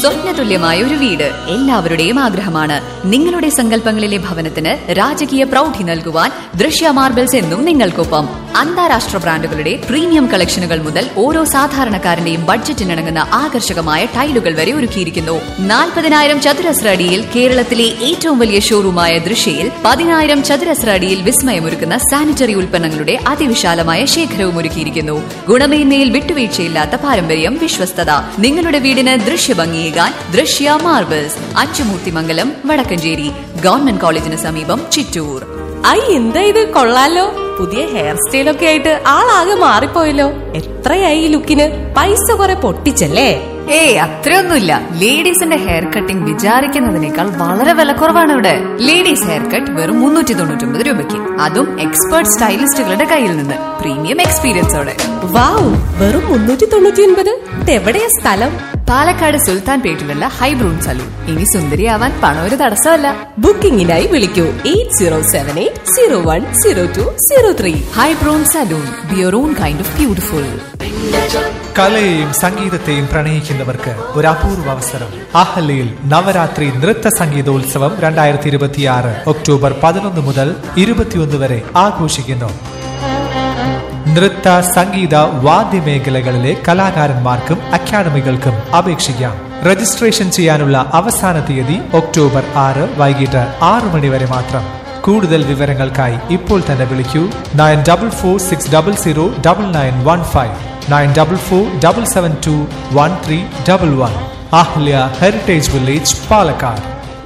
സ്വപ്നതുല്യമായ ഒരു വീട് എല്ലാവരുടെയും ആഗ്രഹമാണ് നിങ്ങളുടെ സങ്കല്പങ്ങളിലെ ഭവനത്തിന് രാജകീയ പ്രൗഢി നൽകുവാൻ ദൃശ്യ മാർബിൾസ് എന്നും നിങ്ങൾക്കൊപ്പം അന്താരാഷ്ട്ര ബ്രാൻഡുകളുടെ പ്രീമിയം കളക്ഷനുകൾ മുതൽ ഓരോ സാധാരണക്കാരന്റെയും ബഡ്ജറ്റിനിണങ്ങുന്ന ആകർഷകമായ ടൈലുകൾ വരെ ഒരുക്കിയിരിക്കുന്നു നാൽപ്പതിനായിരം ചതുരശ്ര അടിയിൽ കേരളത്തിലെ ഏറ്റവും വലിയ ഷോറൂമായ ദൃശ്യയിൽ പതിനായിരം ചതുരശ്ര അടിയിൽ വിസ്മയമൊരുക്കുന്ന സാനിറ്ററി ഉൽപ്പന്നങ്ങളുടെ അതിവിശാലമായ ശേഖരവും ഒരുക്കിയിരിക്കുന്നു ഗുണമേന്മയിൽ വിട്ടുവീഴ്ചയില്ലാത്ത പാരമ്പര്യം വിശ്വസ്തത നിങ്ങളുടെ വീടിന് ദൃശ്യഭംഗിയേകാൻ ദൃശ്യ മാർബിൾസ് അച്ചുമൂർത്തിമംഗലം വടക്കഞ്ചേരി ഗവൺമെന്റ് കോളേജിന് സമീപം ചിറ്റൂർ ഐ എന്താ ഇത് കൊള്ളാലോ പുതിയ ഹെയർ സ്റ്റൈലൊക്കെ ആയിട്ട് ആളാകെ മാറിപ്പോയല്ലോ എത്രയായി ഈ ലുക്കിന് പൈസ കുറെ പൊട്ടിച്ചല്ലേ ഏയ് അത്രയൊന്നുമില്ല ലേഡീസിന്റെ ഹെയർ കട്ടിംഗ് വിചാരിക്കുന്നതിനേക്കാൾ വളരെ വിലക്കുറവാണ് ഇവിടെ ലേഡീസ് ഹെയർ കട്ട് വെറും മുന്നൂറ്റി തൊണ്ണൂറ്റി ഒമ്പത് രൂപയ്ക്ക് അതും എക്സ്പേർട്ട് സ്റ്റൈലിസ്റ്റുകളുടെ കയ്യിൽ നിന്ന് പ്രീമിയം എക്സ്പീരിയൻസോടെ വാവ് വെറും മുന്നൂറ്റി തൊണ്ണൂറ്റി ഒൻപത് ഇതെവിടെയാ സ്ഥലം പാലക്കാട് സുൽത്താൻ പേട്ടിലുള്ള ഹൈബ്രൂൺ സലൂൺ ഇനി സുന്ദരിയാവാൻ പണം ഒരു തടസ്സമല്ല ബുക്കിംഗിനായി വിളിക്കൂ eight zero seven eight zero one zero two zero three ഹൈബ്രൂൺ salon be your own kind of beautiful കലയെയും സംഗീതത്തെയും പ്രണയിക്കുന്നവർക്ക് ഒരു അപൂർവ അവസരം അഹല്യയിൽ നവരാത്രി നൃത്ത സംഗീതോത്സവം രണ്ടായിരത്തി ഇരുപത്തിയാറ് ഒക്ടോബർ പതിനൊന്ന് മുതൽ ഇരുപത്തിയൊന്ന് വരെ ആഘോഷിക്കുന്നു നൃത്ത സംഗീത വാദ്യമേഖലകളിലെ കലാകാരന്മാർക്കും അക്കാദമികൾക്കും അപേക്ഷിക്കാം രജിസ്ട്രേഷൻ ചെയ്യാനുള്ള അവസാന തീയതി ഒക്ടോബർ ആറ് വൈകിട്ട് ആറു മണി വരെ മാത്രം കൂടുതൽ വിവരങ്ങൾക്കായി ഇപ്പോൾ തന്നെ വിളിക്കൂ nine double four six double zero double nine one five nine double four double seven two one three double one Ahalya heritage village Palakkad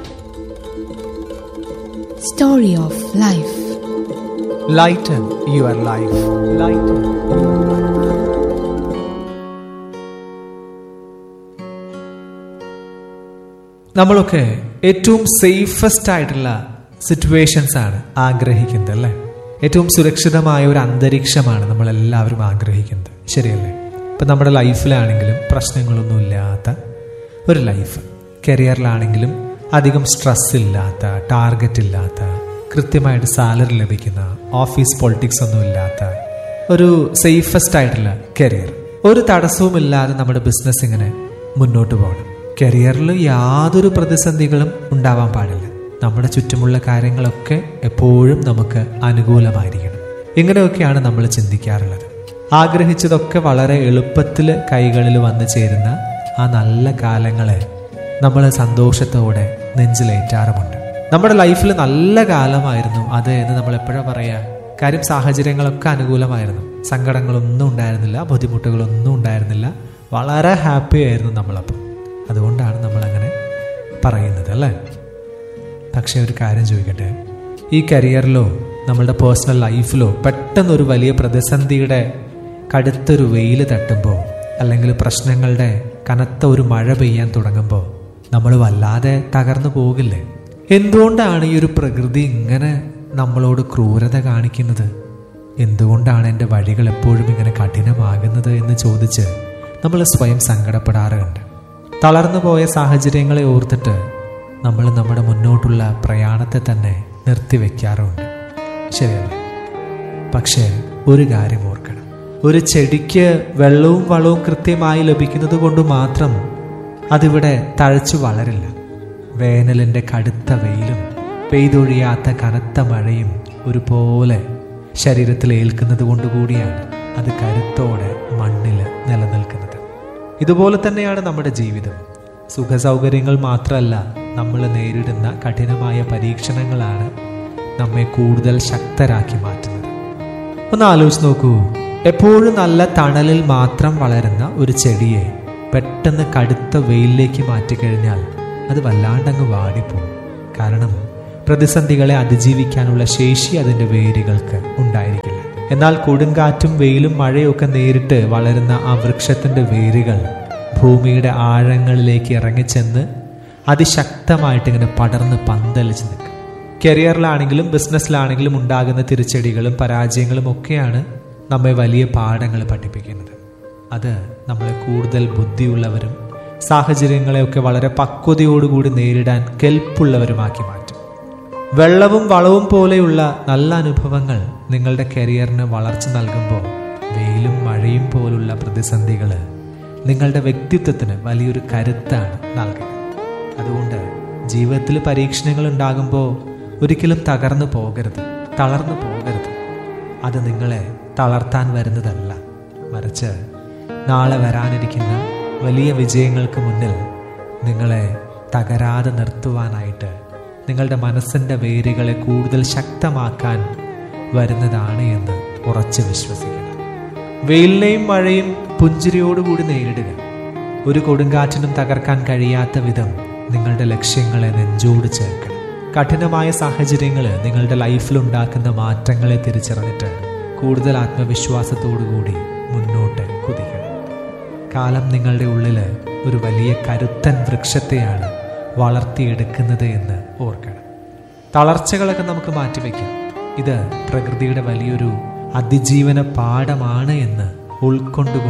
Story of Life. Lighten your life lighten നമ്മളൊക്കെ ഏറ്റവും സേഫസ്റ്റ് ആയിട്ടുള്ള സിറ്റുവേഷൻസ് ആണ് ആഗ്രഹിക്കുന്നത് അല്ലേ ഏറ്റവും സുരക്ഷിതമായ ഒരു അന്തരീക്ഷമാണ് നമ്മൾ എല്ലാവരും ആഗ്രഹിക്കുന്നത് ശരിയല്ലേ ഇപ്പം നമ്മുടെ ലൈഫിലാണെങ്കിലും പ്രശ്നങ്ങളൊന്നും ഇല്ലാത്ത ഒരു ലൈഫ് കരിയറിലാണെങ്കിലും അധികം സ്ട്രെസ് ഇല്ലാത്ത ടാർഗറ്റ് ഇല്ലാത്ത കൃത്യമായിട്ട് സാലറി ലഭിക്കുന്ന ഓഫീസ് പൊളിറ്റിക്സ് ഒന്നും ഇല്ലാത്ത ഒരു സേഫസ്റ്റ് ആയിട്ടുള്ള കരിയർ ഒരു തടസ്സവുമില്ലാതെ നമ്മുടെ ബിസിനസ് ഇങ്ങനെ മുന്നോട്ട് പോകണം കരിയറിൽ യാതൊരു പ്രതിസന്ധികളും ഉണ്ടാവാൻ പാടില്ല നമ്മുടെ ചുറ്റുമുള്ള കാര്യങ്ങളൊക്കെ എപ്പോഴും നമുക്ക് അനുകൂലമായിരിക്കണം ഇങ്ങനെയൊക്കെയാണ് നമ്മൾ ചിന്തിക്കാറുള്ളത് ആഗ്രഹിച്ചതൊക്കെ വളരെ എളുപ്പത്തിൽ കൈകളിൽ വന്നു ചേരുന്ന ആ നല്ല കാലങ്ങളെ നമ്മൾ സന്തോഷത്തോടെ നെഞ്ചിലേറ്റാറുമുണ്ട് നമ്മുടെ ലൈഫിൽ നല്ല കാലമായിരുന്നു അത് എന്ന് നമ്മൾ എപ്പോഴാണ് പറയുക കാര്യം സാഹചര്യങ്ങളൊക്കെ അനുകൂലമായിരുന്നു സങ്കടങ്ങളൊന്നും ഉണ്ടായിരുന്നില്ല ബുദ്ധിമുട്ടുകളൊന്നും ഉണ്ടായിരുന്നില്ല വളരെ ഹാപ്പി ആയിരുന്നു നമ്മളപ്പം അതുകൊണ്ടാണ് നമ്മളങ്ങനെ പറയുന്നത് അല്ലേ പക്ഷേ ഒരു കാര്യം ചോദിക്കട്ടെ ഈ കരിയറിലോ നമ്മളുടെ പേഴ്സണൽ ലൈഫിലോ പെട്ടെന്നൊരു വലിയ പ്രതിസന്ധിയുടെ കടുത്തൊരു വെയിൽ തട്ടുമ്പോൾ അല്ലെങ്കിൽ പ്രശ്നങ്ങളുടെ കനത്ത ഒരു മഴ പെയ്യാൻ തുടങ്ങുമ്പോൾ നമ്മൾ വല്ലാതെ തകർന്നു പോകില്ലേ എന്തുകൊണ്ടാണ് ഈ ഒരു പ്രകൃതി ഇങ്ങനെ നമ്മളോട് ക്രൂരത കാണിക്കുന്നത് എന്തുകൊണ്ടാണ് എൻ്റെ വഴികൾ എപ്പോഴും ഇങ്ങനെ കഠിനമാകുന്നത് എന്ന് ചോദിച്ച് നമ്മൾ സ്വയം സങ്കടപ്പെടാറുണ്ട് തളർന്നു പോയ സാഹചര്യങ്ങളെ ഓർത്തിട്ട് നമ്മൾ നമ്മുടെ മുന്നോട്ടുള്ള പ്രയാണത്തെ തന്നെ നിർത്തിവെക്കാറുണ്ട് ശരിയല്ലേ പക്ഷേ ഒരു കാര്യം ഓർക്കണം ഒരു ചെടിക്ക് വെള്ളവും വളവും കൃത്യമായി ലഭിക്കുന്നത് കൊണ്ട് മാത്രം അതിവിടെ തഴച്ചു വളരില്ല വേനലിൻ്റെ കടുത്ത വെയിലും പെയ്തൊഴിയാത്ത കനത്ത മഴയും ഒരുപോലെ ശരീരത്തിൽ ഏൽക്കുന്നത് കൊണ്ടുകൂടിയാണ് അത് കരുത്തോടെ മണ്ണിൽ നിലനിൽക്കുന്നത് ഇതുപോലെ തന്നെയാണ് നമ്മുടെ ജീവിതം സുഖസൗകര്യങ്ങൾ മാത്രമല്ല നമ്മൾ നേരിടുന്ന കഠിനമായ പരീക്ഷണങ്ങളാണ് നമ്മെ കൂടുതൽ ശക്തരാക്കി മാറ്റുന്നത് ഒന്ന് ആലോചിച്ച് നോക്കൂ എപ്പോഴും നല്ല തണലിൽ മാത്രം വളരുന്ന ഒരു ചെടിയെ പെട്ടെന്ന് കടുത്ത വെയിലിലേക്ക് മാറ്റിക്കഴിഞ്ഞാൽ അത് വല്ലാണ്ടങ്ങ് വാടിപ്പോകും കാരണം പ്രതിസന്ധികളെ അതിജീവിക്കാനുള്ള ശേഷി അതിൻ്റെ വേരുകൾക്ക് ഉണ്ടായിരിക്കില്ല എന്നാൽ കൊടുങ്കാറ്റും വെയിലും മഴയൊക്കെ നേരിട്ട് വളരുന്ന ആ വൃക്ഷത്തിൻ്റെ വേരുകൾ ഭൂമിയുടെ ആഴങ്ങളിലേക്ക് ഇറങ്ങിച്ചെന്ന് അതിശക്തമായിട്ട് ഇങ്ങനെ പടർന്ന് പന്തലിച്ച് നിൽക്കും കരിയറിലാണെങ്കിലും ബിസിനസ്സിലാണെങ്കിലും ഉണ്ടാകുന്ന തിരിച്ചടികളും പരാജയങ്ങളും ഒക്കെയാണ് നമ്മെ വലിയ പാഠങ്ങൾ പഠിപ്പിക്കുന്നത് അത് നമ്മളെ കൂടുതൽ ബുദ്ധിയുള്ളവരും സാഹചര്യങ്ങളെയൊക്കെ വളരെ പക്വതയോടുകൂടി നേരിടാൻ കെൽപ്പുള്ളവരുമാക്കി മാറ്റും വെള്ളവും വളവും പോലെയുള്ള നല്ല അനുഭവങ്ങൾ നിങ്ങളുടെ കരിയറിന് വളർച്ച നൽകുമ്പോൾ വെയിലും മഴയും പോലുള്ള പ്രതിസന്ധികൾ നിങ്ങളുടെ വ്യക്തിത്വത്തിന് വലിയൊരു കരുത്താണ് നൽകുക അതുകൊണ്ട് ജീവിതത്തിൽ പരീക്ഷണങ്ങൾ ഉണ്ടാകുമ്പോൾ ഒരിക്കലും തകർന്നു പോകരുത് തളർന്നു പോകരുത് അത് നിങ്ങളെ തളർത്താൻ വരുന്നതല്ല മറിച്ച് നാളെ വരാനിരിക്കുന്ന വലിയ വിജയങ്ങൾക്ക് മുന്നിൽ നിങ്ങളെ തകരാതെ നിർത്തുവാനായിട്ട് നിങ്ങളുടെ മനസ്സിൻ്റെ വേരുകളെ കൂടുതൽ ശക്തമാക്കാൻ വരുന്നതാണ് എന്ന് ഉറച്ചു വിശ്വസിക്കണം വെയിലിനെയും മഴയും പുഞ്ചിരിയോടുകൂടി നേരിടുക ഒരു കൊടുങ്കാറ്റിനും തകർക്കാൻ കഴിയാത്ത വിധം നിങ്ങളുടെ ലക്ഷ്യങ്ങളെ നെഞ്ചോട് ചേർക്കണം കഠിനമായ സാഹചര്യങ്ങൾ നിങ്ങളുടെ ലൈഫിൽ ഉണ്ടാക്കുന്ന മാറ്റങ്ങളെ തിരിച്ചറിഞ്ഞിട്ട് കൂടുതൽ ആത്മവിശ്വാസത്തോടുകൂടി മുന്നോട്ട് കുതിക്കണം കാലം നിങ്ങളുടെ ഉള്ളിൽ ഒരു വലിയ കരുത്തൻ വൃക്ഷത്തെയാണ് വളർത്തിയെടുക്കുന്നത് എന്ന് ഓർക്കണം തളർച്ചകളൊക്കെ നമുക്ക് മാറ്റിവെക്കാം ഇത് പ്രകൃതിയുടെ വലിയൊരു അതിജീവന പാഠമാണ് എന്ന് ഉൾക്കൊണ്ടുകൊണ്ട്